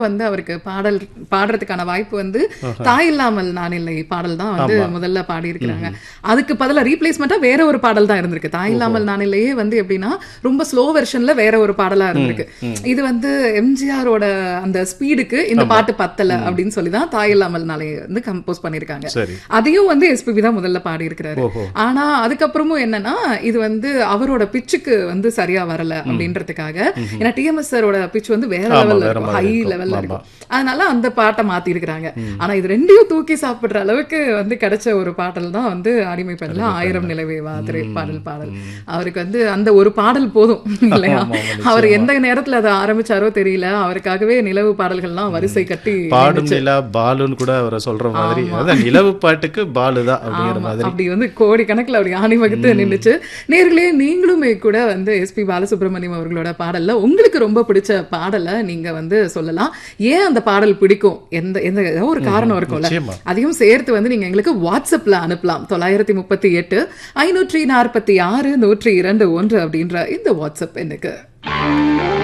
வந்து அவருக்கு பாடல் பாடுறதுக்கான வாய்ப்பு வந்து தாய் இல்லாமல் நான் இல்லை பாடல் தான் வந்து முதல்ல பாடியிருக்கிறாங்க அதுக்கு பதிலா ரீப்ளேஸ்மெண்டா வேற ஒரு பாடல் தான் இருந்திருக்கு தாய் இல்லாமல் நான் இல்லையே வந்து எப்படின்னா ரொம்ப ஸ்லோ வெர்ஷன்ல வேற ஒரு பாடலா இருந்திருக்கு இது வந்து எம்ஜிஆரோட அந்த ஸ்பீடுக்கு இந்த பாட்டு பத்தல அப்படின்னு சொல்லி தான் தாய் இல்லாமல் நாளை வந்து கம்போஸ் பண்ணிருக்காங்க சரி அதையும் வந்து எஸ்பிபி தான் முதல்ல பாடி இருக்கிறாரு ஓஹோ ஆனா அதுக்கப்புறமும் என்னன்னா இது வந்து அவரோட பிச்சுக்கு வந்து சரியா வரல அப்படின்றதுக்காக ஏன்னா டிஎம்எஸ் சாரோட பிச் வந்து வேற ஆமா, லெவல்ல வேற இருக்கும் மாதிரி ஹை இருக்கும். லெவல்ல ஆமா. இருக்கும் அதனால அந்த பாட்டை மாத்தி இருக்கிறாங்க ஆனா இது ரெண்டையும் தூக்கி சாப்பிடுற அளவுக்கு வந்து கிடைச்ச ஒரு பாடல் தான் வந்து அடிமை பெண்ல ஆயிரம் நிலவே வா திரை பாடல் பாடல் அவருக்கு வந்து அந்த ஒரு பாடல் போதும் இல்லையா ஆமா, ஆமா, அவர் எந்த நேரத்துல அதை ஆரம்பிச்சாரோ தெரியல அவருக்காகவே நிலவு பாடல்கள்லாம் வரிசை கட்டி பாடும் நிலா பாலுன்னு கூட அவரை சொல்ற மாதிரி அதான் நிலவு பாட்டுக்கு பாலு தான் அப்படிங்கிற ஆமா, மாதிரி அப்படி வந்து கோடி கணக்குல அப்படி ஆணி வகுத்து நின்னுச்சு நேர்களே நீங்களுமே கூட வந்து எஸ்பி பாலசுப்ரமணியம் அவர்களோட பாடல்ல உங்களுக்கு ரொம்ப பிடிச்ச பாடலை நீங்க வந்து சொல்லலாம் ஏன் அந்த பாடல் பிடிக்கும் எந்த எந்த ஏதோ ஒரு காரணம் இருக்கும்ல நிச்சயமா அதையும் சேர்த்து வந்து நீங்க எங்களுக்கு வாட்ஸ்அப்ல அனுப்பலாம் தொள்ளாயிரத்தி முப்பத்தி எட்டு ஐநூற்றி நாற்பத்தி ஆறு நூற்றி இரண்டு ஒன்று அப்படின்ற இந்த வாட்ஸ்அப் எனக்கு